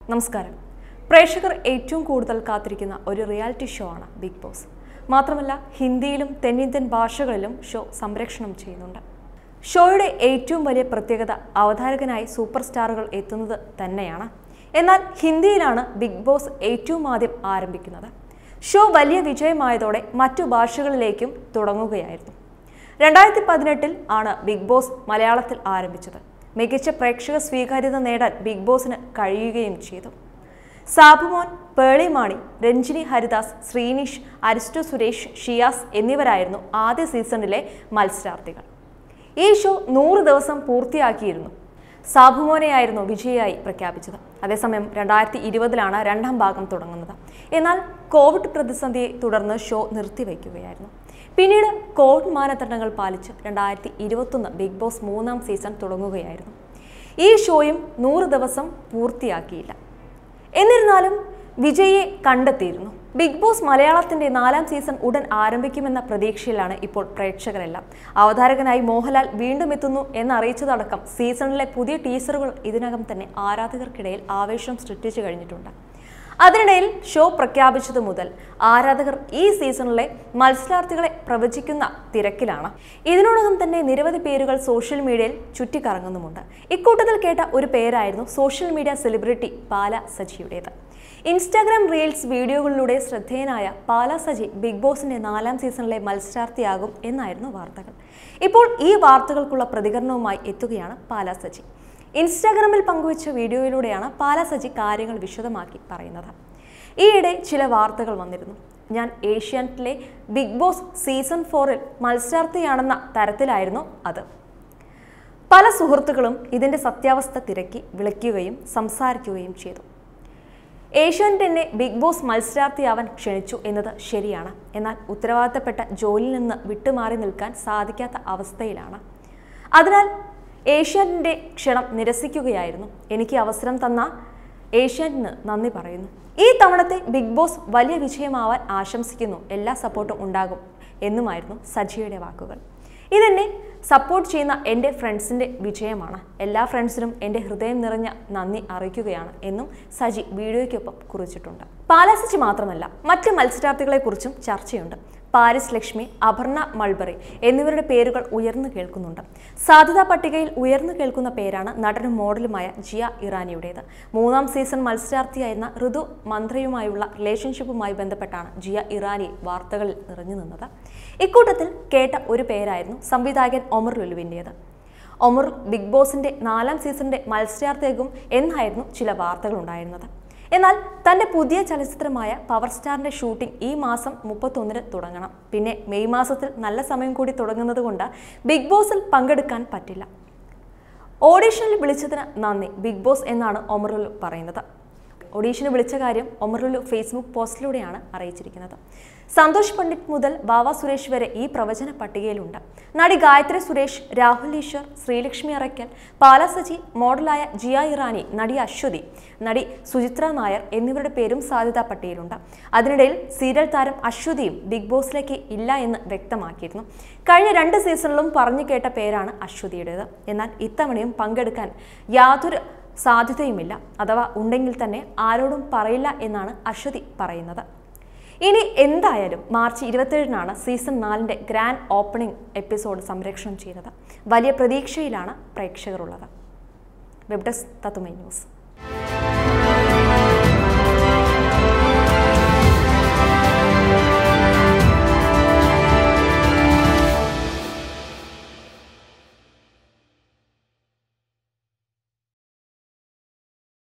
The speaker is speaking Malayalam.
നമസ്കാരം പ്രേക്ഷകർ ഏറ്റവും കൂടുതൽ കാത്തിരിക്കുന്ന ഒരു റിയാലിറ്റി ഷോ ആണ് ബിഗ് ബോസ് മാത്രമല്ല ഹിന്ദിയിലും തെന്നിന്ത്യൻ ഭാഷകളിലും ഷോ സംപ്രേഷണം ചെയ്യുന്നുണ്ട് ഷോയുടെ ഏറ്റവും വലിയ പ്രത്യേകത അവതാരകനായി സൂപ്പർ സ്റ്റാറുകൾ എത്തുന്നത് തന്നെയാണ് എന്നാൽ ഹിന്ദിയിലാണ് ബിഗ് ബോസ് ഏറ്റവും ആദ്യം ആരംഭിക്കുന്നത് ഷോ വലിയ വിജയമായതോടെ മറ്റു ഭാഷകളിലേക്കും തുടങ്ങുകയായിരുന്നു രണ്ടായിരത്തി പതിനെട്ടിൽ ആണ് ബിഗ് ബോസ് മലയാളത്തിൽ ആരംഭിച്ചത് മികച്ച പ്രേക്ഷക സ്വീകാര്യത നേടാൻ ബിഗ് ബോസിന് കഴിയുകയും ചെയ്തു സാബുമോൻ പേളിമാണി രഞ്ജിനി ഹരിദാസ് ശ്രീനിഷ് അരിസ്റ്റോ സുരേഷ് ഷിയാസ് എന്നിവരായിരുന്നു ആദ്യ സീസണിലെ മത്സരാർത്ഥികൾ ഈ ഷോ നൂറ് ദിവസം പൂർത്തിയാക്കിയിരുന്നു സാബുമോനെയായിരുന്നു വിജയിയായി പ്രഖ്യാപിച്ചത് അതേസമയം രണ്ടായിരത്തി ഇരുപതിലാണ് രണ്ടാം ഭാഗം തുടങ്ങുന്നത് എന്നാൽ കോവിഡ് പ്രതിസന്ധിയെ തുടർന്ന് ഷോ നിർത്തിവെക്കുകയായിരുന്നു പിന്നീട് കോവിഡ് മാനദണ്ഡങ്ങൾ പാലിച്ച് രണ്ടായിരത്തി ഇരുപത്തൊന്ന് ബിഗ് ബോസ് മൂന്നാം സീസൺ തുടങ്ങുകയായിരുന്നു ഈ ഷോയും നൂറ് ദിവസം പൂർത്തിയാക്കിയില്ല എന്നിരുന്നാലും വിജയെ കണ്ടെത്തിയിരുന്നു ബിഗ് ബോസ് മലയാളത്തിന്റെ നാലാം സീസൺ ഉടൻ ആരംഭിക്കുമെന്ന പ്രതീക്ഷയിലാണ് ഇപ്പോൾ പ്രേക്ഷകരെല്ലാം അവതാരകനായി മോഹൻലാൽ വീണ്ടും എത്തുന്നു എന്നറിയിച്ചതടക്കം സീസണിലെ പുതിയ ടീസറുകൾ ഇതിനകം തന്നെ ആരാധകർക്കിടയിൽ ആവേശം സൃഷ്ടിച്ചു കഴിഞ്ഞിട്ടുണ്ട് അതിനിടയിൽ ഷോ പ്രഖ്യാപിച്ചതു മുതൽ ആരാധകർ ഈ സീസണിലെ മത്സരാർത്ഥികളെ പ്രവചിക്കുന്ന തിരക്കിലാണ് ഇതിനോടകം തന്നെ നിരവധി പേരുകൾ സോഷ്യൽ മീഡിയയിൽ ചുറ്റിക്കറങ്ങുന്നുമുണ്ട് ഇക്കൂട്ടത്തിൽ കേട്ട ഒരു പേരായിരുന്നു സോഷ്യൽ മീഡിയ സെലിബ്രിറ്റി പാല സജിയുടേത് ഇൻസ്റ്റാഗ്രാം റീൽസ് വീഡിയോകളിലൂടെ ശ്രദ്ധേയനായ പാല സജി ബിഗ് ബോസിന്റെ നാലാം സീസണിലെ മത്സരാർത്ഥിയാകും എന്നായിരുന്നു വാർത്തകൾ ഇപ്പോൾ ഈ വാർത്തകൾക്കുള്ള പ്രതികരണവുമായി എത്തുകയാണ് പാല സജി ഇൻസ്റ്റാഗ്രാമിൽ പങ്കുവച്ച വീഡിയോയിലൂടെയാണ് പാല സജി കാര്യങ്ങൾ വിശദമാക്കി പറയുന്നത് ഈയിടെ ചില വാർത്തകൾ വന്നിരുന്നു ഞാൻ ഏഷ്യാനെറ്റിലെ ബിഗ് ബോസ് സീസൺ ഫോറിൽ മത്സരാർത്ഥിയാണെന്ന തരത്തിലായിരുന്നു അത് പല സുഹൃത്തുക്കളും ഇതിൻ്റെ സത്യാവസ്ഥ തിരക്കി വിളിക്കുകയും സംസാരിക്കുകയും ചെയ്തു ഏഷ്യാനെറ്റ് എന്നെ ബിഗ് ബോസ് മത്സരാർത്ഥിയാവാൻ ക്ഷണിച്ചു എന്നത് ശരിയാണ് എന്നാൽ ഉത്തരവാദിത്തപ്പെട്ട ജോലിയിൽ നിന്ന് വിട്ടുമാറി നിൽക്കാൻ സാധിക്കാത്ത അവസ്ഥയിലാണ് അതിനാൽ ഏഷ്യാനെറ്റിൻ്റെ ക്ഷണം നിരസിക്കുകയായിരുന്നു എനിക്ക് അവസരം തന്ന ഏഷ്യാനെറ്റിന് നന്ദി പറയുന്നു ഈ തവണത്തെ ബിഗ് ബോസ് വലിയ വിജയമാവാൻ ആശംസിക്കുന്നു എല്ലാ സപ്പോർട്ടും ഉണ്ടാകും എന്നുമായിരുന്നു സജിയുടെ വാക്കുകൾ ഇതെന്നെ സപ്പോർട്ട് ചെയ്യുന്ന എൻ്റെ ഫ്രണ്ട്സിൻ്റെ വിജയമാണ് എല്ലാ ഫ്രണ്ട്സിനും എൻ്റെ ഹൃദയം നിറഞ്ഞ നന്ദി അറിയിക്കുകയാണ് എന്നും സജി വീഡിയോയ്ക്കൊപ്പം കുറിച്ചിട്ടുണ്ട് പാലാസജി മാത്രമല്ല മറ്റ് മത്സരാർത്ഥികളെക്കുറിച്ചും ചർച്ചയുണ്ട് പാരിസ് ലക്ഷ്മി അപർണ മൾബറി എന്നിവരുടെ പേരുകൾ ഉയർന്നു കേൾക്കുന്നുണ്ട് സാധ്യതാ പട്ടികയിൽ ഉയർന്നു കേൾക്കുന്ന പേരാണ് നടനും മോഡലുമായ ജിയ ഇറാനിയുടേത് മൂന്നാം സീസൺ മത്സരാർത്ഥിയായിരുന്ന ഋതു മന്ത്രിയുമായുള്ള റിലേഷൻഷിപ്പുമായി ബന്ധപ്പെട്ടാണ് ജിയ ഇറാനി വാർത്തകളിൽ നിറഞ്ഞു നിന്നത് ഇക്കൂട്ടത്തിൽ കേട്ട ഒരു പേരായിരുന്നു സംവിധായകൻ ഒമർ ലുലുവിൻ്റേത് ഒമർ ബിഗ് ബോസിന്റെ നാലാം സീസണിന്റെ മത്സരാർത്ഥിയാകും എന്നായിരുന്നു ചില വാർത്തകൾ ഉണ്ടായിരുന്നത് എന്നാൽ തന്റെ പുതിയ ചലച്ചിത്രമായ പവർ സ്റ്റാറിന്റെ ഷൂട്ടിംഗ് ഈ മാസം മുപ്പത്തൊന്നിന് തുടങ്ങണം പിന്നെ മെയ് മാസത്തിൽ നല്ല സമയം കൂടി തുടങ്ങുന്നത് കൊണ്ട് ബിഗ് ബോസിൽ പങ്കെടുക്കാൻ പറ്റില്ല ഓഡീഷനിൽ വിളിച്ചതിന് നന്ദി ബിഗ് ബോസ് എന്നാണ് ഒമറുലു പറയുന്നത് ഓഡീഷന് വിളിച്ച കാര്യം ഒമറുലു ഫേസ്ബുക്ക് പോസ്റ്റിലൂടെയാണ് അറിയിച്ചിരിക്കുന്നത് സന്തോഷ് പണ്ഡിറ്റ് മുതൽ ബാവ സുരേഷ് വരെ ഈ പ്രവചന പട്ടികയിലുണ്ട് നടി ഗായത്രി സുരേഷ് രാഹുൽ ഈശ്വർ ശ്രീലക്ഷ്മി അറയ്ക്കൽ പാലസജി മോഡലായ ജിയ ഇറാനി നടി അശ്വതി നടി സുചിത്ര നായർ എന്നിവരുടെ പേരും സാധ്യതാ പട്ടികയിലുണ്ട് അതിനിടയിൽ സീരിയൽ താരം അശ്വതിയും ബിഗ് ബോസിലേക്ക് ഇല്ല എന്ന് വ്യക്തമാക്കിയിരുന്നു കഴിഞ്ഞ രണ്ട് സീസണിലും പറഞ്ഞു കേട്ട പേരാണ് അശ്വതിയുടേത് എന്നാൽ ഇത്തവണയും പങ്കെടുക്കാൻ യാതൊരു സാധ്യതയുമില്ല അഥവാ ഉണ്ടെങ്കിൽ തന്നെ ആരോടും പറയില്ല എന്നാണ് അശ്വതി പറയുന്നത് ഇനി എന്തായാലും മാർച്ച് ഇരുപത്തേഴിനാണ് സീസൺ നാലിൻ്റെ ഗ്രാൻഡ് ഓപ്പണിംഗ് എപ്പിസോഡ് സംരക്ഷണം ചെയ്യുന്നത് വലിയ പ്രതീക്ഷയിലാണ് പ്രേക്ഷകരുള്ളത് വെബ് ഡെസ്ക് തത്തുമൈ ന്യൂസ്